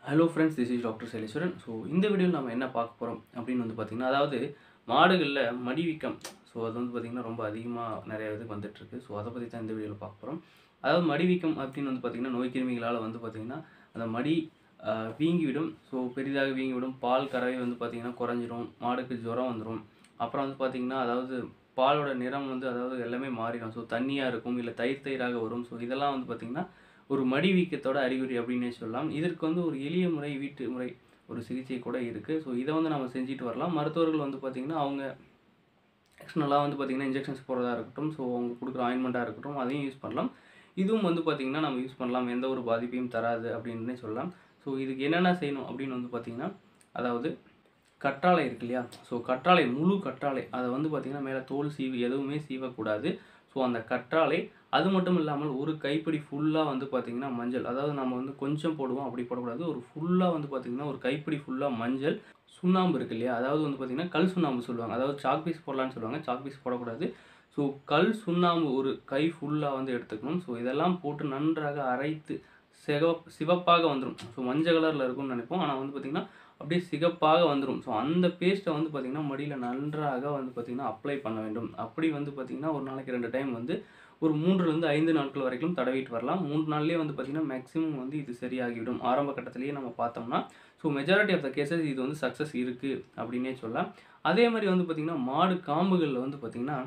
hello friends this is doctor Saileswaran so இந்த வீடியோவில் நம்ம என்ன பார்க்க போகிறோம் அப்படின்னு வந்து பார்த்திங்கன்னா அதாவது மாடுகளில் மடிவீக்கம் ஸோ அது வந்து பார்த்திங்கன்னா ரொம்ப அதிகமாக நிறைய இதுக்கு வந்துட்டுருக்கு ஸோ அதை பற்றி தான் இந்த வீடியோவில் பார்க்க போகிறோம் அதாவது மடிவீக்கம் அப்படின்னு வந்து பார்த்திங்கன்னா நோய் கிருமிகளால் வந்து பார்த்திங்கன்னா அந்த மடி ஆஹ், வீங்கிவிடும் ஸோ பெரிதாக வீங்கிவிடும் பால் கறவை வந்து பார்த்திங்கன்னா குறைஞ்சிரும் மாடுக்கு ஜுரம் வந்துடும் அப்புறம் வந்து பார்த்திங்கன்னா அதாவது பாலோட நிறம் வந்து அதாவது எல்லாமே மாறிடும் ஸோ தண்ணியாக இருக்கும் இல்லை தயிர் தயிராக வரும் ஸோ இதெல்லாம் வந்து பார்த்திங்கன்னா ஒரு மடி வீக்கத்தோட அறிகுறி அப்படின்னே சொல்லலாம் இதற்கு வந்து ஒரு எளிய முறை வீட்டு முறை ஒரு சிகிச்சை கூட இருக்குது ஸோ இதை வந்து நம்ம செஞ்சுட்டு வரலாம் மருத்துவர்கள் வந்து பார்த்திங்கன்னா அவங்க எக்ஸ்டர்னலாக வந்து பார்த்திங்கன்னா இன்ஜெக்ஷன்ஸ் போடுறதா இருக்கட்டும் ஸோ அவங்க கொடுக்குற ஆயின்மெண்ட்டாக இருக்கட்டும் அதையும் யூஸ் பண்ணலாம் இதுவும் வந்து பார்த்திங்கன்னா நம்ம யூஸ் பண்ணலாம் எந்த ஒரு பாதிப்பையும் தராது அப்படின்னே சொல்லலாம் ஸோ இதுக்கு என்னென்ன செய்யணும் அப்படின்னு வந்து பார்த்திங்கன்னா அதாவது கற்றாழை இருக்கு இல்லையா ஸோ கற்றாழை முழு கற்றாழை அதை வந்து பார்த்திங்கன்னா மேலே தோல் சீவு எதுவுமே சீவக்கூடாது ஸோ அந்த கற்றாழை அது மட்டும் இல்லாமல் ஒரு கைப்பிடி ஃபுல்லாக வந்து பார்த்திங்கன்னா மஞ்சள் அதாவது நம்ம வந்து கொஞ்சம் போடுவோம் அப்படி போடக்கூடாது ஒரு ஃபுல்லாக வந்து பார்த்திங்கன்னா ஒரு கைப்பிடி ஃபுல்லாக மஞ்சள் சுண்ணாம்பு இருக்கு இல்லையா அதாவது வந்து பார்த்திங்கன்னா கல் சுண்ணாம்பு சொல்லுவாங்க அதாவது சாக் பீஸ் போடலான்னு சொல்லுவாங்க சாக் பீஸ் போடக்கூடாது ஸோ கல் சுண்ணாம்பு ஒரு கை ஃபுல்லாக வந்து எடுத்துக்கணும் ஸோ இதெல்லாம் போட்டு நன்றாக அரைத்து சிவப் சிவப்பாக வந்துடும் ஸோ மஞ்சள் கலரில் இருக்கும்னு நினைப்போம் ஆனால் வந்து பார்த்திங்கன்னா அப்படியே சிகப்பாக வந்துடும் ஸோ அந்த பேஸ்ட்டை வந்து பார்த்திங்கன்னா மடியில் நன்றாக வந்து பார்த்திங்கன்னா அப்ளை பண்ண வேண்டும் அப்படி வந்து பார்த்திங்கன்னா ஒரு நாளைக்கு ரெண்டு டைம் வந்து ஒரு மூன்றுலேருந்து ஐந்து நாட்கள் வரைக்கும் தடவிட்டு வரலாம் மூன்று நாள்லேயே வந்து பார்த்திங்கன்னா மேக்ஸிமம் வந்து இது சரியாகிவிடும் ஆரம்ப கட்டத்திலேயே நம்ம பார்த்தோம்னா so majority of the cases இது வந்து சக்ஸஸ் இருக்குது அப்படின்னே சொல்லலாம் அதே மாதிரி வந்து பார்த்திங்கன்னா மாடு காம்புகளில் வந்து பார்த்திங்கன்னா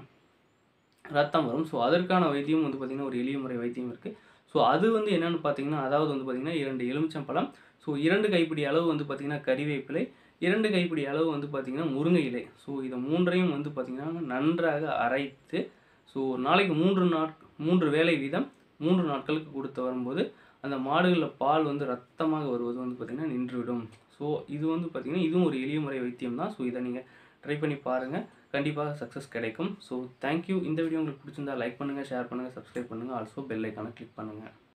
ரத்தம் வரும் ஸோ அதற்கான வைத்தியம் வந்து பார்த்திங்கன்னா ஒரு எளிய முறை வைத்தியம் இருக்குது ஸோ அது வந்து என்னென்னு பார்த்தீங்கன்னா அதாவது வந்து பார்த்திங்கன்னா இரண்டு எலுமிச்சம்பழம் ஸோ இரண்டு கைப்பிடி அளவு வந்து பார்த்திங்கன்னா கறிவேப்பிலை இரண்டு கைப்பிடி அளவு வந்து பார்த்திங்கன்னா முருங்கை இலை ஸோ இதை மூன்றையும் வந்து பார்த்திங்கன்னா நன்றாக அரைத்து ஸோ நாளைக்கு மூன்று நாட் மூன்று வேலை வீதம் மூன்று நாட்களுக்கு கொடுத்து வரும்போது அந்த மாடுகளில் பால் வந்து ரத்தமாக வருவது வந்து பார்த்திங்கன்னா நின்றுவிடும் ஸோ இது வந்து பார்த்திங்கன்னா இதுவும் ஒரு எளிய முறை வைத்தியம் தான் ஸோ இதை நீங்கள் ட்ரை பண்ணி பாருங்கள் கண்டிப்பாக சக்ஸஸ் கிடைக்கும் ஸோ தேங்க்யூ இந்த வீடியோ உங்களுக்கு பிடிச்சிருந்தா லைக் பண்ணுங்கள் ஷேர் பண்ணுங்கள் சப்ஸ்கிரைப் பண்ணுங்கள் ஆல்சோ பெல் ஐக்கானை கிளிக் பண்ணுங்கள்